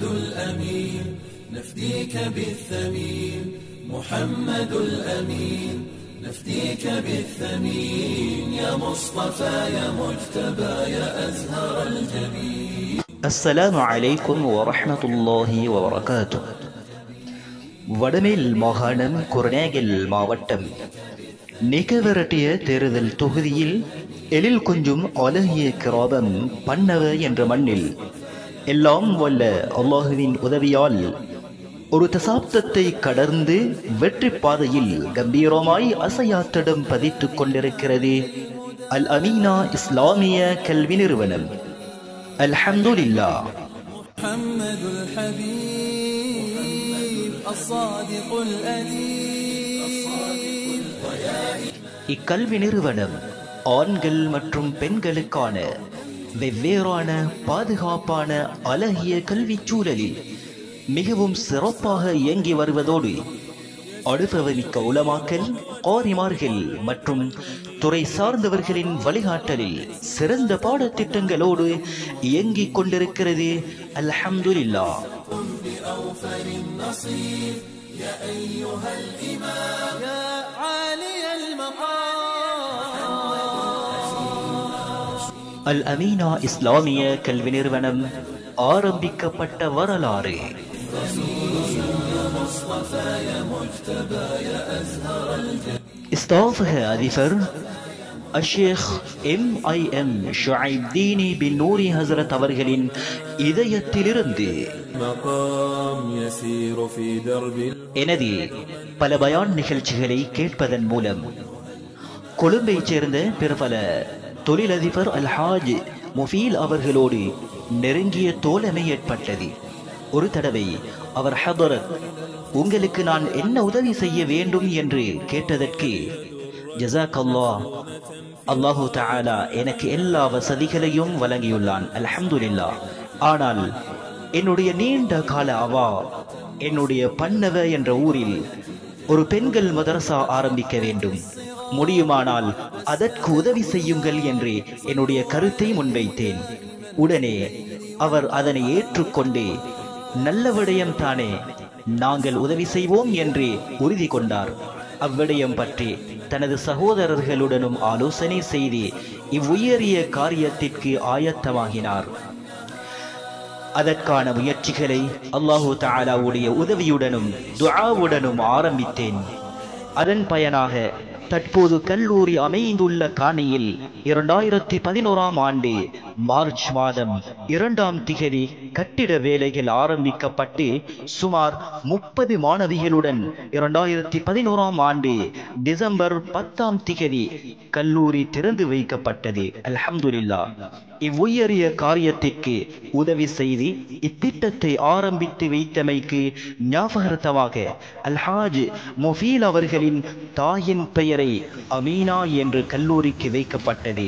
محمد الأمين نفديك بالثمين محمد الأمين نفديك بالثمين يا مصطفى يا مجتبى يا أزهر الجميل அஸ்ஸலாமு அலைக்கும் வரஹ்மத்துல்லாஹி வபரகாத்து வடமேல் மாகாணம் குர்நேகல் மாவட்டம் நிகவரட்டிய தேர்தல் தொகுதியில் எழில் கொஞ்சும் அழகிய கிராபம் பன்னவ என்ற மண்ணில் எல்லாம் வல்ல அல்லாஹுவின் உதவியால் ஒரு தசாப்தத்தை கடந்து வெற்றி பாதையில் கம்பீரமாய் அசையாத்திடம் பதித்துக் கொண்டிருக்கிறது அல் அமீனா இஸ்லாமிய கல்வி நிறுவனம் அல்ஹம்துலில்லா محمد الحبيب الصادق الأديب இக்கல்வி நிறுவனம் ஆண்கள் மற்றும் பெண்களுக்கான வெவ்வேறான பாதுகாப்பான அழகிய கல்விச் சூழலில் மிகவும் சிறப்பாக இயங்கி வருவதோடு அனுபவமிக்க உலமாக்கல் காரிமார்கள் மற்றும் துறை சார்ந்தவர்களின் வழிகாட்டலில் சிறந்த பாடத்திட்டங்களோடு இயங்கிக் கொண்டிருக்கிறது அல்ஹம்துலில்லா يا عالي المقام அல் அமீனா இஸ்லாமிய கல்வி நிறுவனம் ஆரம்பிக்கப்பட்ட வரலாறு இஸ்தாஃபக அதிபர் Ashsheikh M I M Shuaib Deeni bin Nouri ஹசரத் அவர்களின் இதயத்திலிருந்து مقام يسير في درب எனது பல பயான் நிகழ்ச்சிகளை கேட்பதன் மூலம் கொழும்பைச் சேர்ந்த பிரபல தொழிலதிபர் அல்ஹாஜ் முஃபீல் அவர்களோடு நெருங்கிய தோழமை ஏற்பட்டது ஒரு தடவை அவர் ஹதரத் உங்களுக்கு நான் என்ன உதவி செய்ய வேண்டும் என்று கேட்டதற்கு ஜசாக் அல்லாஹ் அல்லாஹு தஆலா எனக்கு எல்லா வசதிகளையும் வழங்கியுள்ளான் அல்ஹம்துலில்லாஹ் ஆனால் என்னுடைய நீண்ட கால அவா என்னுடைய பன்னவ என்ற ஊரில் ஒரு பெண்கள் மதரசா ஆரம்பிக்க வேண்டும் முடியுமானால் அதற்கு உதவி செய்யுங்கள் என்று என்னுடைய கருத்தை முன்வைத்தேன் உடனே அவர் அதனை ஏற்றுக்கொண்டு நல்ல விடயம் தானே நாங்கள் உதவி செய்வோம் என்று உறுதி கொண்டார் அவ்விடயம் பற்றி தனது சகோதரர்களுடனும் ஆலோசனை செய்து இவ்வுயரிய காரியத்திற்கு ஆயத்தமாகினார் அதற்கான முயற்சிகளை அல்லாஹு தஆலாவுடைய உதவியுடனும் துஆவுடனும் ஆரம்பித்தேன் அதன் பயனாக தற்போது கல்லூரி அமைந்துள்ள காணியில் இரண்டாயிரத்தி பதினோராம் ஆண்டு மார்ச் மாதம் இரண்டாம் திகதி கட்டிட வேலைகள் ஆரம்பிக்கப்பட்டு சுமார் முப்பது மாணவிகளுடன் இரண்டாயிரத்தி பதினோராம் ஆண்டு டிசம்பர் பத்தாம் திகதி கல்லூரி திறந்து வைக்கப்பட்டது அல்ஹம்துலில்லா இவ்வுயரிய காரியத்திற்கு உதவி செய்து இத்திட்டத்தை ஆரம்பித்து வைத்தமைக்கு ஞாபகார்த்தமாக அல்ஹாஜ் முஃபீல் அவர்களின் தாயின் பெயரை அமீனா என்று கல்லூரிக்கு வைக்கப்பட்டது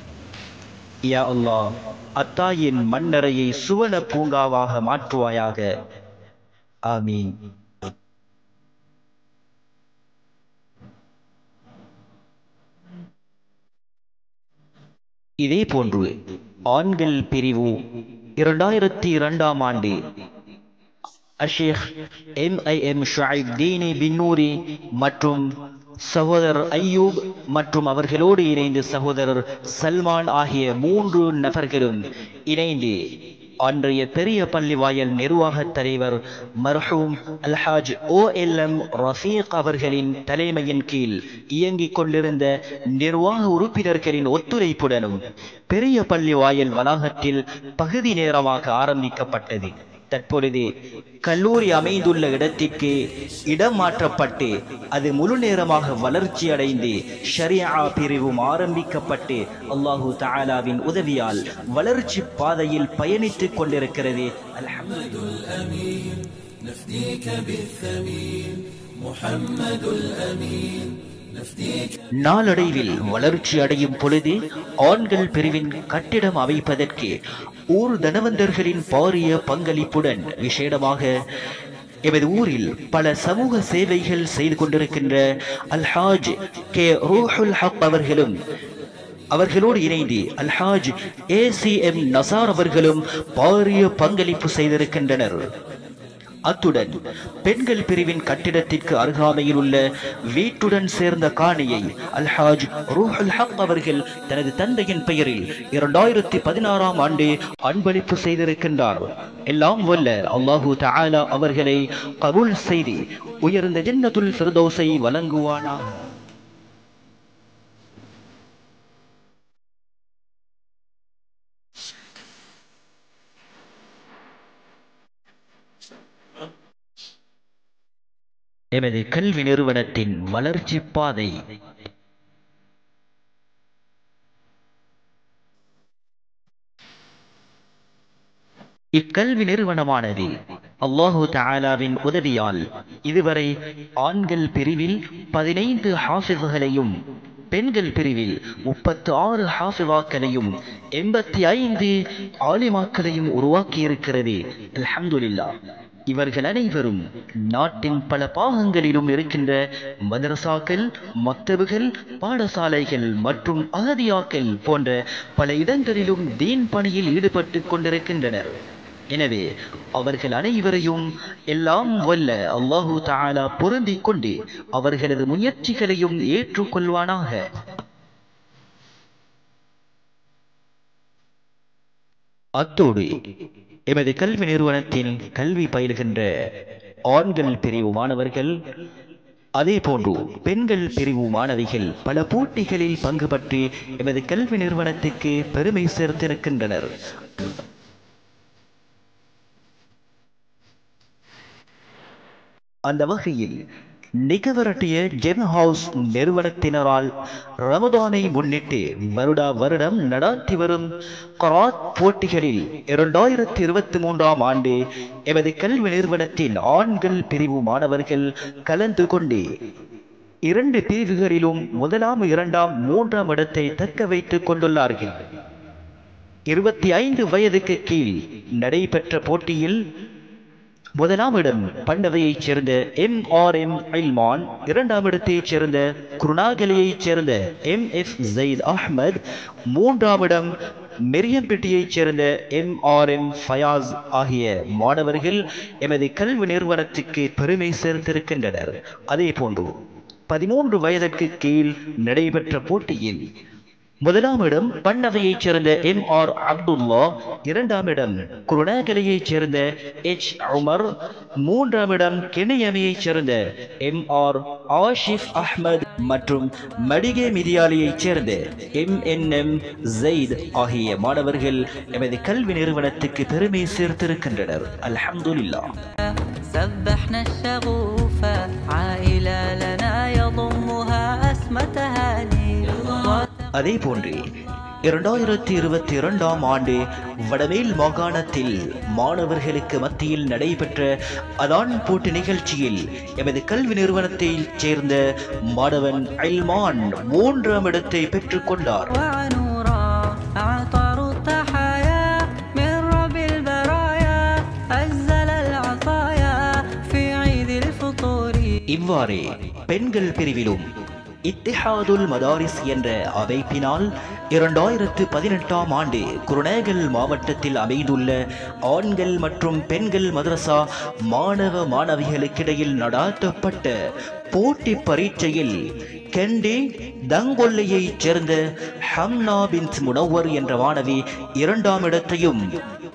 யா அல்லாஹ் அத்தாயின் மண்ணறையை சுவன பூங்காவாக மாற்றுவாயாக ஆமீன் இதே போன்று ஆண்கள் பிரிவு இரண்டாயிரத்தி இரண்டாம் ஆண்டு Ashsheikh M I M Shuaib Deeni Binnoori மற்றும் சகோதரர் ஐயூப் மற்றும் அவர்களோடு இணைந்து சகோதரர் சல்மான் ஆகிய மூன்று நபர்களும் இணைந்து அன்றைய பெரிய பள்ளி வாயல் நிர்வாகத் தலைவர் மர்ஹூம் Alhaj O L M Rafeek அவர்களின் தலைமையின் கீழ் இயங்கிக் கொண்டிருந்த நிர்வாக உறுப்பினர்களின் ஒத்துழைப்புடனும் பெரிய பள்ளி வாயல் வளாகத்தில் பகுதி நேரமாக ஆரம்பிக்கப்பட்டது தற்பொழுது கல்லூரி அமைந்துள்ள இடத்திற்கு இடம் மாற்றப்பட்டு அது முழு நேரமாக வளர்ச்சி அடைந்து ஷரியா பிரிவும் ஆரம்பிக்கப்பட்டு அல்லாஹு தஆலாவின் உதவியால் வளர்ச்சி பாதையில் பயணித்துக் கொண்டிருக்கிறது அல்ஹம்துலில்லாஹ் الأمين نفديك بالثمين محمد الأمين نفديك நாளடைவில் வளர்ச்சி அடையும் பொழுது ஆண்கள் பிரிவின் கட்டிடம் அமைப்பதற்கு ஊர் தனவந்தர்களின் பாரிய பங்களிப்புடன் விசேடமாக எமது ஊரில் பல சமூக சேவைகள் செய்து கொண்டிருக்கின்ற அல்ஹாஜ் கே ரூஹுல் ஹக் அவர்களும் அவர்களோடு இணைந்து Alhaj A C M Nasar அவர்களும் பாரிய பங்களிப்பு செய்திருக்கின்றனர் அத்துடன் பெண்கள் பிரிவின் கட்டிடத்திற்கு அருகாமையில் உள்ள வீட்டுடன் சேர்ந்த காணியை அல்ஹாஜ் ரூஹுல் ஹக் அவர்கள் தனது தந்தையின் பெயரில் இரண்டாயிரத்தி பதினாறாம் ஆண்டு அன்பளிப்பு செய்திருக்கின்றார் எல்லாம் வல்ல அல்லாஹு தஆலா அவர்களை கபூல் செய்து உயர்ந்த ஜன்னத்துல் ஃபிர்தௌஸை வழங்குவானா எமது கல்வி நிறுவனத்தின் வளர்ச்சி பாதை இக்கல்வி நிறுவனமானது அல்லாஹு தஆலாவின் உதவியால் இதுவரை ஆண்கள் பிரிவில் பதினைந்து ஹாஃபிஸ்களையும் பெண்கள் பிரிவில் முப்பத்து ஆறு ஹாஃபிவாக்களையும் எண்பத்தி ஐந்து ஆலிமாக்களையும் உருவாக்கி இருக்கிறது அல்ஹம்துலில்லாஹ் இவர்கள் அனைவரும் நாட்டின் பல பாகங்களிலும் இருக்கின்ற மதரசாக்கள் மக்தபுகள் பாடசாலைகள் மற்றும் அகதியாக்கள் போன்ற பல இடங்களிலும் தீன் பணியில் ஈடுபட்டு கொண்டிருக்கின்றனர் எனவே அவர்கள் அனைவரையும் எல்லாம் வல்ல அல்லாஹு தஆலா பொருந்திக் கொண்டு அவர்களது முயற்சிகளையும் ஏற்றுக்கொள்வானாக அத்தோடு எமது கல்வி நிறுவனத்தில் கல்வி பயிலுகின்ற ஆண்கள் பிரிவு மாணவர்கள் அதே போன்று பெண்கள் பிரிவு மாணவிகள் பல போட்டிகளில் பங்கு பற்றி எமது கல்வி நிறுவனத்துக்கு பெருமை சேர்த்திருக்கின்றனர் அந்த வகையில் நிகவரட்டிய ஜெம் ஹவுஸ் நிறுவனத்தினரால் ரமதானை முன்னிட்டு வருடா வருடம் நடாத்தி வரும் கராத் போட்டிகளில் இரண்டாயிரத்தி இருபத்தி மூன்றாம் ஆண்டு எமது கல்வி நிறுவனத்தின் ஆண்கள் பிரிவு மாணவர்கள் கலந்து கொண்டு இரண்டு பிரிவுகளிலும் முதலாம் இரண்டாம் மூன்றாம் இடத்தை தக்க வைத்துக் கொண்டுள்ளார்கள் இருபத்தி ஐந்து வயதுக்கு கீழ் நடைபெற்ற போட்டியில் முதலாம் இடம் பண்டவையைச் சேர்ந்த எம் ஆர் எம் இல்மான் இரண்டாம் இடத்தைச் சேர்ந்த குருணாகலியைச் சேர்ந்த எம் எஃப் ஜெயித் அஹ்மத் மூன்றாம் இடம் மெரியம்பட்டியைச் சேர்ந்த எம் ஆர் எம் ஃபயாஸ் ஆகிய மாணவர்கள் எமது கல்வி நிறுவனத்துக்கு பெருமை சேர்த்திருக்கின்றனர் அதே போன்று பதிமூன்று வயதுக்கு கீழ் நடைபெற்ற போட்டியில் முதலாம் இடம் பண்ணவையைச் சேர்ந்த எம் ஆர் அப்துல்லா இரண்டாம் இடம் குருணாகலையைச் சேர்ந்த எச் உமர் மூன்றாம் இடம் கெனியமையைச் சேர்ந்த எம் ஆர் ஆஷிஃப் அஹ்மத் மற்றும் மடிகே மிதியாலியைச் சேர்ந்த எம் என் எம் ஜெயித் ஆகிய மாணவர்கள் எமது கல்வி நிறுவனத்துக்கு பெருமை சேர்த்திருக்கின்றனர் அல்ஹம்துலில்லாஹ் سبحنا الشغوف عائلة لنا يضمها أسمى تهاني அதே போன்று இரண்டாயிரத்தி இருபத்தி இரண்டாம் ஆண்டு வடமேல் மாகாணத்தில் மாணவர்களுக்கு மத்தியில் நடைபெற்ற அதான் போட்டி நிகழ்ச்சியில் எமது கல்வி நிறுவனத்தைச் சேர்ந்த மாணவன் அல்மான் மூன்றாம் இடத்தை பெற்றுக் கொண்டார் ونورا عطر التحايا من رب البرايا أجزل العطايا في عيد الفطور இவ்வாறே பெண்கள் பிரிவிலும் இத்திஹாதுல் மதாரிஸ் என்ற அமைப்பினால் இரண்டாயிரத்து பதினெட்டாம் ஆண்டு குருணேகல் மாவட்டத்தில் அமைந்துள்ள ஆண்கள் மற்றும் பெண்கள் மதரசா மாணவ மாணவிகளுக்கிடையில் நடாத்தப்பட்ட போட்டி பரீட்சையில் கெண்டே தங்கொல்லையைச் சேர்ந்த ஹம்னா பின் முனவர் என்ற மாணவி இரண்டாம் இடத்தையும்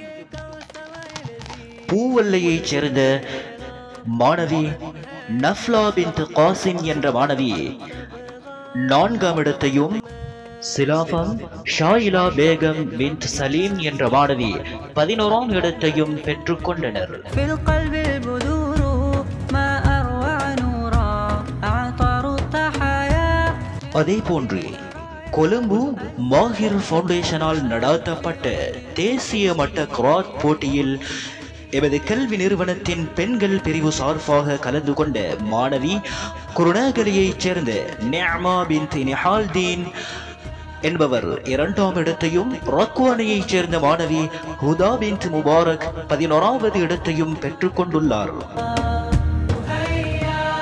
பூவல்லையைச் சேர்ந்த மாணவி நஃப்லா பின் காசிம் என்ற மாணவி நான்காம் இடத்தையும் சிலாஃபம் ஷாயிலா பேகம் பின் சலீம் என்ற மாணவி பதினோராம் இடத்தையும் பெற்றுக்கொண்டனர் في القلب البذور ما أروع نورا عطر التحايا அதே போன்று கொழும்பு மாஹிர் ஃபவுண்டேஷனால் நடாத்தப்பட்ட தேசிய மட்ட குராத் போட்டியில் எமது கல்வி நிறுவனத்தின் பெண்கள் பிரிவு சார்பாக கலந்து கொண்ட மாணவி குருணாகலியைச் சேர்ந்த நியமா பின் நிஹால்தீன் என்பவர் இரண்டாம் இடத்தையும் ரக்வானியைச் சேர்ந்த மாணவி ஹுதா பின் முபாரக் பதினோராவது இடத்தையும் பெற்றுக்கொண்டுள்ளார்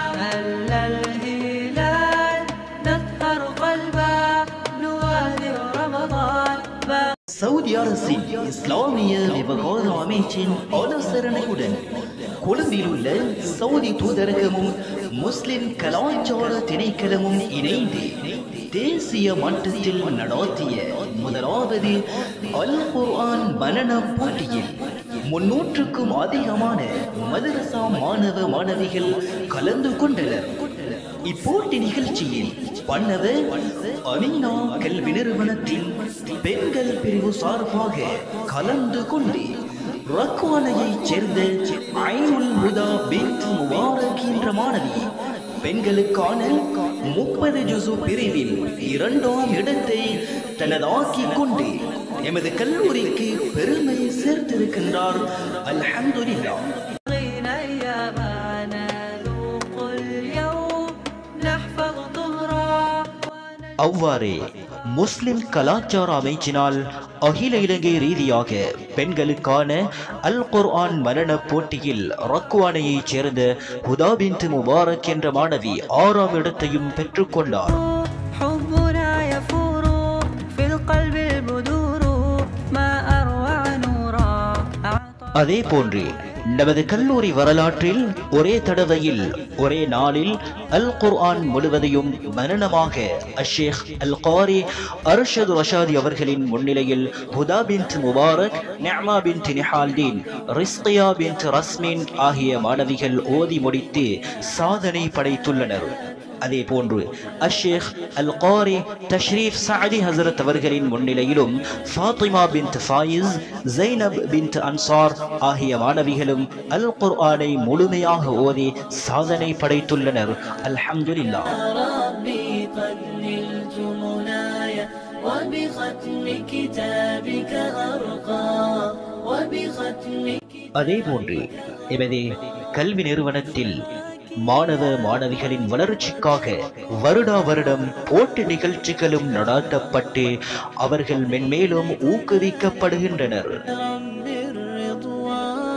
هل الهلال نسهر قلبا نوادر சவுதி அரசின் இஸ்லாமிய விவகார அமைச்சின் ஆலோசனையுடன் கொழும்பில் உள்ள சவுதி தூதரகமும் முஸ்லிம் கலாச்சார திணைக்களமும் இணைந்து தேசிய மட்டத்தில் நடாத்திய முதலாவது அல் குர்ஆன் மனன போட்டியில் முன்னூற்றுக்கும் அதிகமான மதரசா மாணவ மாணவிகள் கலந்து கொண்டனர் இப்போட்டி நிகழ்ச்சியில் பன்னவ அமினா கல்வி நிறுவனத்தின் பெண்கள் பிரிவு சார்பாக கலந்து கொண்டு ரக்வானையைச் சேர்ந்த ஐனுல் ஹுதா பின்த் முபாரக் என்ற மாணவி பெண்களுக்கான முப்பது ஜுசு பிரிவில் இரண்டாம் இடத்தை தனதாக்கிக் கொண்டு எமது கல்லூரிக்கு பெருமை சேர்த்திருக்கின்றார் அல்ஹம்துலில்லாஹ் بين أيامنا ذوق اليوم نحفظ طهرا அவ்வாறே முஸ்லிம் கலாச்சார அமைச்சினால் அகில இலங்கை ரீதியாக பெண்களுக்கான அல் குர்ஆன் மரண போட்டியில் ரக்குவானையைச் சேர்ந்த ஹுதாபின் முபாரக் என்ற மாணவி ஆறாம் இடத்தையும் பெற்றுக்கொண்டார் حبنا يفور في القلب البدور ما أروع نورا أعطى அதே போன்று நமது கல்லூரி வரலாற்றில் ஒரே தடவையில் ஒரே நாளில் அல் குர்ஆன் முழுவதையும் மரணமாக அஷேக் அல் காரி அர்ஷத் ரஷாதி அவர்களின் முன்னிலையில் ஹுதா பின்த் முபாரக் நிஅமா பின்த் நிஹால்தீன் ரிஸ்கியா பின்த் ரஸ்மின் ஆகிய மாணவிகள் ஓதி முடித்து சாதனை படைத்துள்ளனர் அதே போன்று அஷேக் அல் காரி தஷ்ரீப் சாதி ஹசரத் அவர்களின் முன்னிலையிலும் ஃபாத்திமா பின்த் ஃபாயிஸ் ஜைனப் பின்த் அன்சார் ஆகிய மாணவிகளும் அல் குர்ஆனை முழுமையாக ஓதி சாதனை படைத்துள்ளனர் அல்ஹம்துலில்லாஹ் ربي قد نلت مناي وبختم كتابك أرقى وبختم அதே போன்று எமது கல்வி நிறுவனத்தில் மாணவ மாணவிகளின் வளர்ச்சிக்காக வருடா வருடம் போட்டி நிகழ்ச்சிகளும் நடாத்தப்பட்டு அவர்கள் மென்மேலும் ஊக்குவிக்கப்படுகின்றனர் رب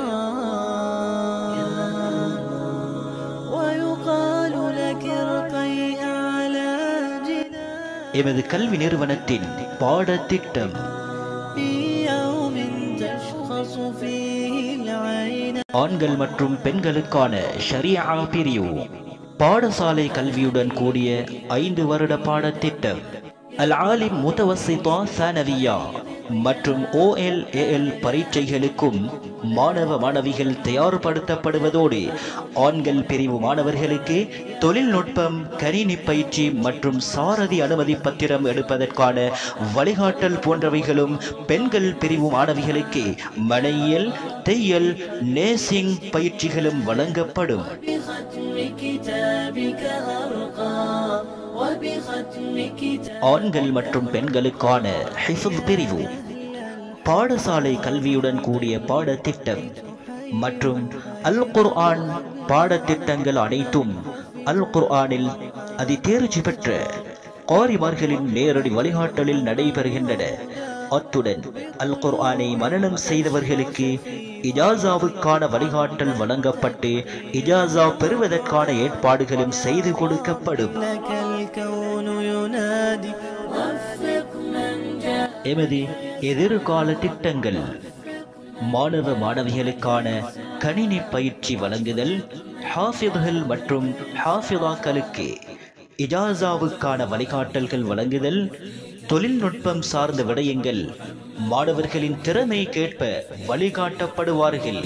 الرضوان ويقال لك ارقي أعلى جنان எமது கல்வி நிறுவனத்தின் பாடத்திட்டம் في يوم تشخص فيه العين ஆண்கள் மற்றும் பெண்களுக்கான ஷரியா பிரிவு பாடசாலை கல்வியுடன் கூடிய ஐந்து வருட பாடத்திட்டம் அல் ஆலிம் முத்தவசிதா சனவியா மற்றும் ஓஎல்ஏஎல் பரீட்சைகளுக்கும் மாணவ மாணவிகள் தயார்படுத்தப்படுவதோடு ஆண்கள் பிரிவு மாணவர்களுக்கு தொழில்நுட்பம் கணினி பயிற்சி மற்றும் சாரதி அனுமதி பத்திரம் எடுப்பதற்கான வழிகாட்டல் போன்றவைகளும் பெண்கள் பிரிவு மாணவிகளுக்கு மனையியல் தையல் நேசிங் பயிற்சிகளும் வழங்கப்படும் بختم كتابك أرقى وبختم كتابك ஆண்கள் மற்றும் பெண்களுக்கான ஹிஃபுல் பிரிவு பாடசாலை கல்வியுடன் கூடிய பாடத்திட்டம் மற்றும் அல் குர்ஆன் பாடத்திட்டங்கள் அனைத்தும் அல் குர்ஆனில் அதி தேர்ச்சி பெற்ற காரிமார்களின் நேரடி வழிகாட்டலில் நடைபெறுகின்றன அத்துடன் அல் குர்ஆனை மனனம் செய்தவர்களுக்கு இஜாசாவுக்கான வழிகாட்டல் வழங்கப்பட்டு இஜாசா பெறுவதற்கான ஏற்பாடுகளும் செய்து கொடுக்கப்படும் لك الكون ينادي وفق من جاء எமது எதிர்கால திட்டங்கள் மாணவ மாணவிகளுக்கான கணினி பயிற்சி வழங்குதல் ஹாஃபிதுகள் மற்றும் ஹாஃபிதாக்களுக்கு இஜாசாவுக்கான வழிகாட்டல்கள் வழங்குதல் தொழில்நுட்பம் சார்ந்த விடயங்கள் மாணவர்களின் திறமை கேட்ப வழிகாட்டப்படுவார்கள்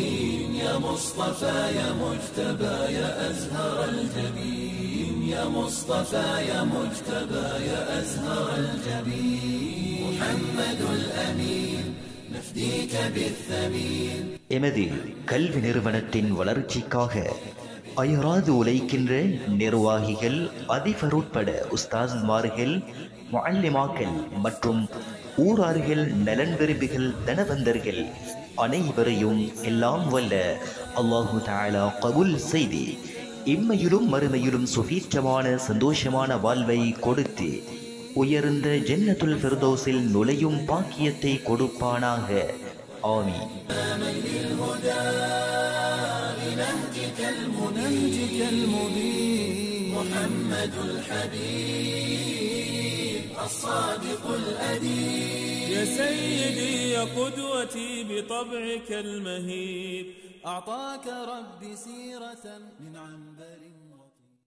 எமது கல்வி நிறுவனத்தின் வளர்ச்சிக்காக அயராது உழைக்கின்ற நிர்வாகிகள் அதிபர் உட்பட உஸ்தாஸ்மார்கள் முஅல்லிமாக்கள் மற்றும் ஊரார்கள் நலன் விரும்பிகள் தனவந்தர்கள் அனைவரையும் எல்லாம் வல்ல அல்லாஹு தஆலா கபுல் செய்தி இம்மையிலும் மறுமையிலும் சுபீட்சமான சந்தோஷமான வாழ்வை கொடுத்து உயர்ந்த ஜன்னத்துல் ஃபிர்தௌஸில் நுழையும் பாக்கியத்தை கொடுப்பானாக ஆமீன் نهجك المبين محمد الحبيب الصادق الأديب يا سيدي يا قدوتي بطبعك المهيب أعطاك ربي سيرة من عنبر